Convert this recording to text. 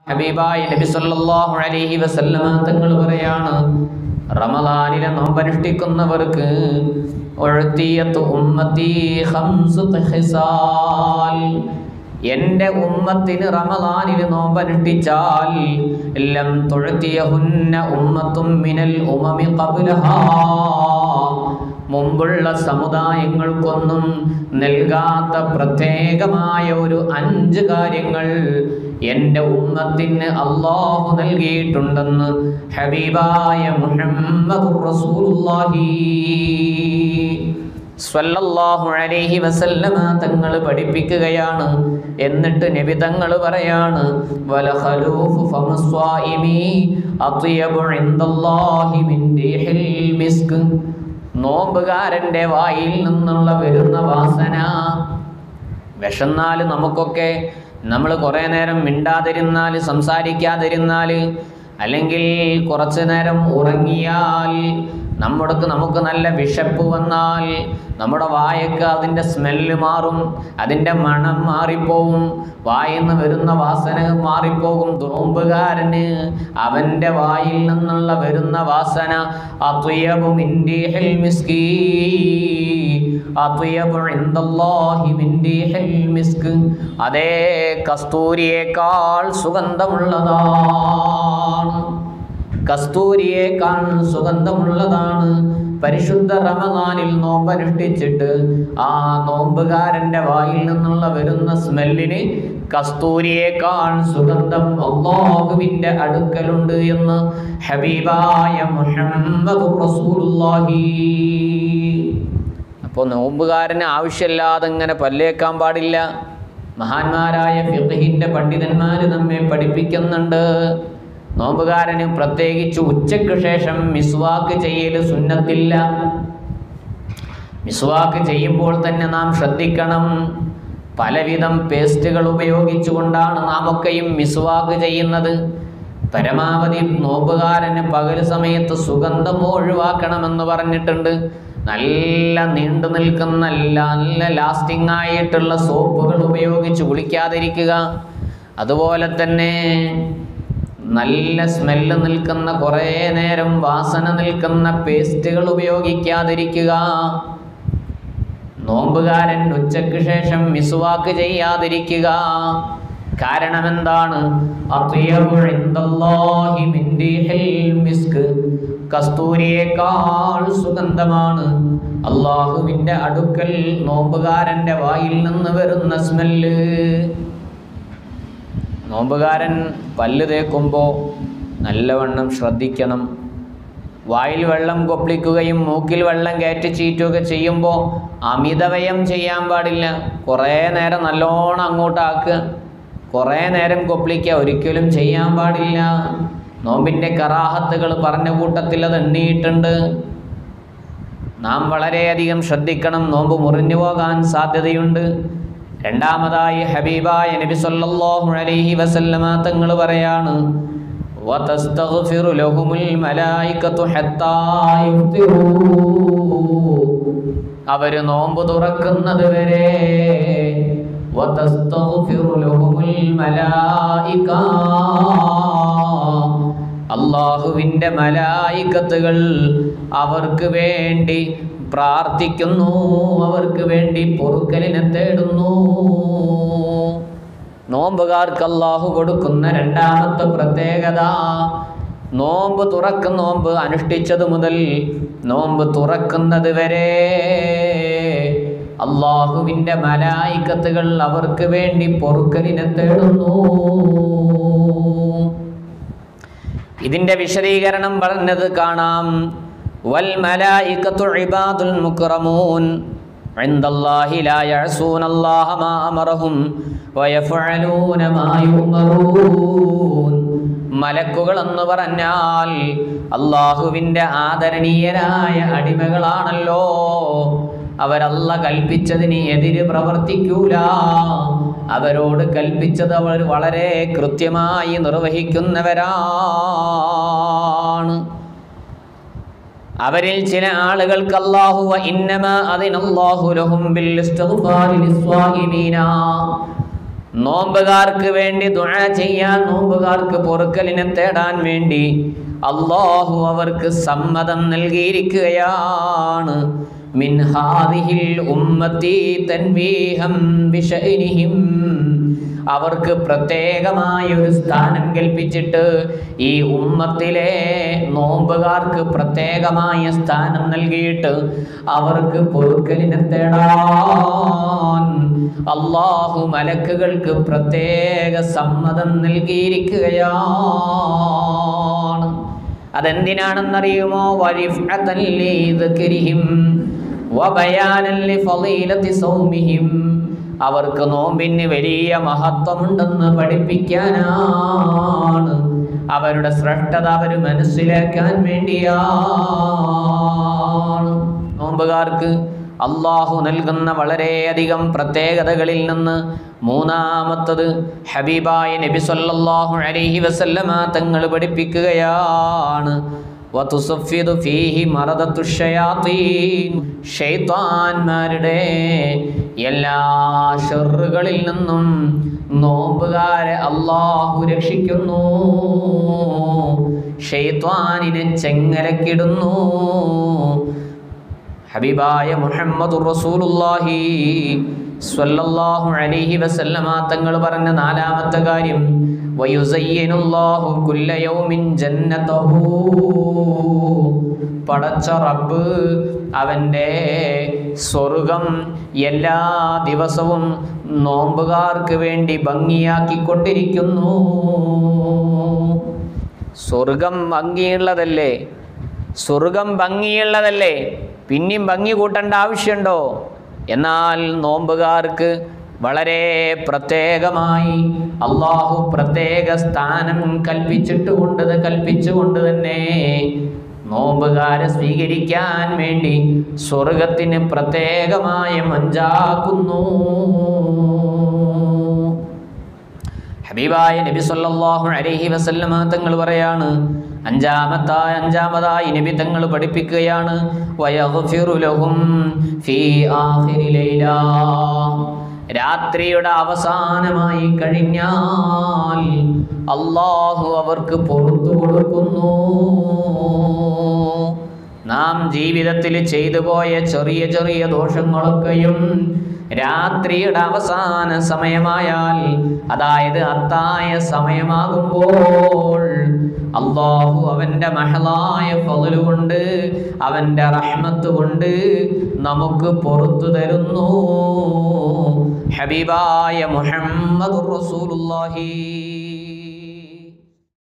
ഹബീബായ നബി സല്ലല്ലാഹു അലൈഹി വസല്ലമ തങ്ങൾ പറയാണ് റമദാനിലെ നോമ്പനുഷ്ഠിക്കുന്നവർക്ക് ഉഴത്തിയത്ത് ഉമ്മത്തി ഖംസു ഖിസാൽ എൻ്റെ ഉമ്മത്തിന് റമദാനിൽ നോമ്പനുഷ്ഠിച്ചാൽ ലം തുഴത്തിയഹുന്ന ഉമ്മത്തും മിനൽ ഉമമി ഖബ്ലഹാ മുമ്പുള്ള സമുദായങ്ങൾക്കൊന്നും നൽകാത്ത പ്രത്യേകമായ ഒരു അഞ്ച് കാര്യങ്ങൾ എൻ്റെ ഉമ്മത്തിന് അള്ളാഹു നൽകിയിട്ടുണ്ടെന്ന് ഹബീബായ മുഹമ്മദ് റസൂലുള്ളാഹി സ്വല്ലല്ലാഹു അലൈഹി വസല്ലമ തങ്ങൾ പഠിപ്പിക്കുകയാണ് എന്നിട്ട് നബി തങ്ങൾ പറയാണ് വലഖലൂഫു ഫമസ്വായിമി അത്യബു ഇൻദല്ലാഹി മിൻ റീഹിൽ മിസ്ക് നോമ്പുകാരൻ്റെ വായിൽ നിന്നുള്ള വരുന്ന വാസന വിഷന്നാൽ നമുക്കൊക്കെ നമ്മൾ കുറേ നേരം മിണ്ടാതിരുന്നാൽ സംസാരിക്കാതിരുന്നാൽ അല്ലെങ്കിൽ കുറച്ച് നേരം ഉറങ്ങിയാൽ നമ്മുടെ നമുക്ക് നല്ല വിശപ്പ് വന്നാൽ നമ്മുടെ വായക്ക് അതിൻ്റെ സ്മെല്ല് മാറും അതിൻ്റെ മണം മാറിപ്പോവും വായിൽ നിന്ന് വരുന്ന വാസന മാറിപ്പോകും നോമ്പുകാരന് അവൻ്റെ വായിൽ നിന്നുള്ള വരുന്ന വാസന അത്വയബു മിൻഡിഹിൽ മിസ്കീ അത്വയബു ഇൻദല്ലാഹി മിൻഡിഹിൽ മിസ്ക് അതേ കസ്തൂരിയേക്കാൾ സുഗന്ധമുള്ളതാണ് കസ്തൂരിയേക്കാൾ സുഗന്ധമുള്ളതാണ് പരിശുദ്ധ റമദാനിൽ നോമ്പനുഷ്ഠിച്ചിട്ട് ആ നോമ്പുകാരൻ്റെ വായിൽ നിന്നുള്ള വരുന്ന സ്മെല്ലിന് കസ്തൂരിയേക്കാൾ സുഗന്ധം അള്ളാഹുവിൻ്റെ അടുക്കലുണ്ട് എന്ന് ഹബീബായ മുഹമ്മദ് റസൂലുള്ളാഹി അപ്പോൾ നോമ്പുകാരന് ആവശ്യമില്ലാതെ ഇങ്ങനെ പല്ലേക്കാൻ പാടില്ല മഹാന്മാരായ ഫിഖഹിൻ്റെ പണ്ഡിതന്മാർ നമ്മെ പഠിപ്പിക്കുന്നുണ്ട് നോമ്പുകാരന് പ്രത്യേകിച്ച് ഉച്ചയ്ക്ക് ശേഷം മിസ്വാക്ക് ചെയ്യൽ സുന്നത്തില്ല മിസ്വാക്ക് ചെയ്യുമ്പോൾ തന്നെ നാം ശ്രദ്ധിക്കണം പലവിധം പേസ്റ്റുകൾ ഉപയോഗിച്ചുകൊണ്ടാണ് നാം ഒക്കെയും മിസ്വാക്ക് ചെയ്യുന്നത് പരമാവധി നോമ്പുകാരന് പകൽ സമയത്ത് സുഗന്ധം ഒഴിവാക്കണമെന്ന് പറഞ്ഞിട്ടുണ്ട് നല്ല നീണ്ടു നിൽക്കുന്ന നല്ല ലാസ്റ്റിംഗ് ആയിട്ടുള്ള സോപ്പുകൾ ഉപയോഗിച്ച് കുളിക്കാതിരിക്കുക അതുപോലെ തന്നെ നല്ല സ്മെല്ല് നിൽക്കുന്ന കുറേ നേരം വാസന നിൽക്കുന്ന പേസ്റ്റുകൾ ഉപയോഗിക്കാതിരിക്കുക നോമ്പുകാരൻ ഉച്ചയ്ക്ക് ശേഷം മിസുവാക്ക് ചെയ്യാതിരിക്കുക കാരണം എന്താണ് അത്യബു ഇൻദല്ലാഹി മിൻ റീഹിൽ മിസ്ക് കസ്തൂരിയേക്കാൾ സുഗന്ധമാണ് അള്ളാഹുവിൻ്റെ അടുക്കൽ നോമ്പുകാരൻ്റെ വായിൽ നിന്ന് വരുന്ന സ്മെല്ല് നോമ്പുകാരൻ പല്ല് തേക്കുമ്പോൾ നല്ലവണ്ണം ശ്രദ്ധിക്കണം വായിൽ വെള്ളം കൊപ്പിളിക്കുകയും മൂക്കിൽ വെള്ളം കയറ്റി ചീറ്റുകയൊക്കെ ചെയ്യുമ്പോൾ അമിതവയം ചെയ്യാൻ പാടില്ല കുറേ നേരം നല്ലോണം അങ്ങോട്ടാക്കുക കുറേ നേരം കൊപ്പിളിക്കുക ഒരിക്കലും ചെയ്യാൻ പാടില്ല നോമ്പിൻ്റെ കറാഹത്തുകൾ പറഞ്ഞ കൂട്ടത്തിൽ അത് എണ്ണിയിട്ടുണ്ട് നാം വളരെയധികം ശ്രദ്ധിക്കണം നോമ്പ് മുറിഞ്ഞു പോകാൻ സാധ്യതയുണ്ട് രണ്ടാമതായി ഹബീബായ നബി സല്ലല്ലാഹു അലൈഹി വസല്ലമ തങ്ങൾ പറയാണ് وتستغفر لهم الملائكة حتى يفطروا അവര് നോമ്പ് തുറക്കുന്നത് വരെ وتستغفر لهم الملائكة അള്ളാഹുവിൻ്റെ മലായിക്കത്തുകൾ അവർക്ക് വേണ്ടി പ്രാർത്ഥിക്കുന്നു അവർക്ക് വേണ്ടി പൊറുക്കലിനെ തേടുന്നു നോമ്പുകാർക്ക് അള്ളാഹു കൊടുക്കുന്ന രണ്ടാമത്തെ പ്രത്യേകത നോമ്പ് തുറക്കുന്ന നോമ്പ് അനുഷ്ഠിച്ചത് മുതൽ നോമ്പ് തുറക്കുന്നത് വരെ അള്ളാഹുവിൻ്റെ മലായിക്കത്തുകൾ അവർക്ക് വേണ്ടി പൊറുക്കലിനെ തേടുന്നു ഇതിൻ്റെ വിശദീകരണം പറഞ്ഞത് കാണാം വൽ മലായിക്കത്തു ഇബാദുൽ മുക്രമൂൻ عند الله لا يعصون الله ما أمرهم ويفعلون ما يؤمرون മലക്കുകൾ എന്ന് പറഞ്ഞാൽ അള്ളാഹുവിൻ്റെ ആദരണീയരായ അടിമകളാണല്ലോ അവരല്ല കൽപ്പിച്ചതിന് എതിര് പ്രവർത്തിക്കൂല അവരോട് കൽപ്പിച്ചത് അവർ വളരെ കൃത്യമായി നിർവഹിക്കുന്നവരാണ് അവരിൽ ചില ആളുകൾക്ക് അല്ലാഹു വ ഇന്നമ അതിനല്ലാഹു ലഹും ബിൽ ഇസ്തിഗ്ഫാരി ലിസ്വാഹിമീന നോമ്പുകാർക്ക് വേണ്ടി ദുആ ചെയ്യാൻ നോമ്പുകാർക്ക് പൊറുക്കലിനെ തേടാൻ വേണ്ടി അള്ളാഹു അവർക്ക് സമ്മതം നൽകിയിരിക്കുകയാണ് മിൻ ഹാദിഹിൽ ഉമ്മത്തി തൻവീഹം ബിശഅനിഹിം അവർക്ക് പ്രത്യേകമായ ഒരു സ്ഥാനം കൽപ്പിച്ചിട്ട് ഈ ഉമ്മത്തിലെ നോമ്പുകാർക്ക് പ്രത്യേകമായ സ്ഥാനം നൽകിയിട്ട് അവർക്ക് പൊറുക്കലിനെ തേടാൻ അള്ളാഹു മലക്കുകൾക്ക് പ്രത്യേക സമ്മതം നൽകിയിരിക്കുകയാണ് അതെന്തിനാണെന്നറിയുമോ വരിഫഅതൻ ലിദ്ക്രിഹിം വബയാനൻ ലിഫളീലത്തി സൗമിഹിം അവർക്ക് നോമ്പിന് വലിയ മഹത്വമുണ്ടെന്ന് പഠിപ്പിക്കാനാണ് അവരുടെ ശ്രേഷ്ഠത അവർ മനസ്സിലാക്കാൻ വേണ്ടിയാണ് നോമ്പുകാർക്ക് അള്ളാഹു നൽകുന്ന വളരെയധികം പ്രത്യേകതകളിൽ നിന്ന് മൂന്നാമത്തത് ഹബീബായ നബി സല്ലല്ലാഹു അലൈഹി വസല്ലമ തങ്ങൾ പഠിപ്പിക്കുകയാണ് വതുസഫിദു ഫീഹി മറദത്തു ഷയാത്തീൻ ഷൈത്താന്മാരുടെ എല്ലാ ഷെറുകളിൽ നിന്നും നോമ്പുകാരെ അള്ളാഹു രക്ഷിക്കുന്നു ഷെയ്ത്വാനിനെ ചെങ്ങലക്കിടുന്നു ഹബീബായ മുഹമ്മദ് റസൂലുള്ളാഹി സ്വല്ലല്ലാഹു അലൈഹി വസല്ലമ തങ്ങൾ പറഞ്ഞ നാലാമത്തെ കാര്യം വയുസയ്യിനുല്ലാഹു കുല്ല യൗമിൻ ജന്നതഹു പടച്ച റബ്ബ് അവൻ്റെ സ്വർഗം എല്ലാ ദിവസവും നോമ്പുകാർക്ക് വേണ്ടി ഭംഗിയാക്കിക്കൊണ്ടിരിക്കുന്നു സ്വർഗം ഭംഗിയുള്ളതല്ലേ സ്വർഗം ഭംഗിയുള്ളതല്ലേ പിന്നെയും ഭംഗി കൂട്ടേണ്ട ആവശ്യമുണ്ടോ എന്നാൽ നോമ്പുകാർക്ക് വളരെ പ്രത്യേകമായി അള്ളാഹു പ്രത്യേക സ്ഥാനം കൽപ്പിച്ചിട്ടുകൊണ്ട് കൽപ്പിച്ചുകൊണ്ട് തന്നെ നോമ്പുകാരെ സ്വീകരിക്കാൻ വേണ്ടി സ്വർഗത്തിന് പ്രത്യേകമായ മഞ്ചാക്കുന്നു ഹബീബായ നബി സല്ലല്ലാഹു അലൈഹി വസല്ലമ തങ്ങൾ പറയാണ് അഞ്ചാമത്തായ അഞ്ചാമതായി നബി തങ്ങൾ പഠിപ്പിക്കുകയാണ് വയഗ്ഫിറു ലഹും ഫീ ആഖിരി ലൈല രാത്രിയുടെ അവസാനമായി കഴിഞ്ഞാൽ അള്ളാഹു അവർക്ക് പുറത്തു കൊടുക്കുന്നു നാം ജീവിതത്തിൽ ചെയ്തു പോയ ചെറിയ ചെറിയ ദോഷങ്ങളൊക്കെയും രാത്രിയുടെ അവസാന സമയമായാൽ അതായത് അത്തായ സമയമാകുമ്പോൾ അള്ളാഹു അവൻ്റെ മഹളായ ഫضല് കൊണ്ട് അവൻ്റെ റഹ്മത്ത് കൊണ്ട് നമുക്ക് പുറത്തു തരുന്നു ഹബീബായ മുഹമ്മദ് റസൂലുള്ളാഹി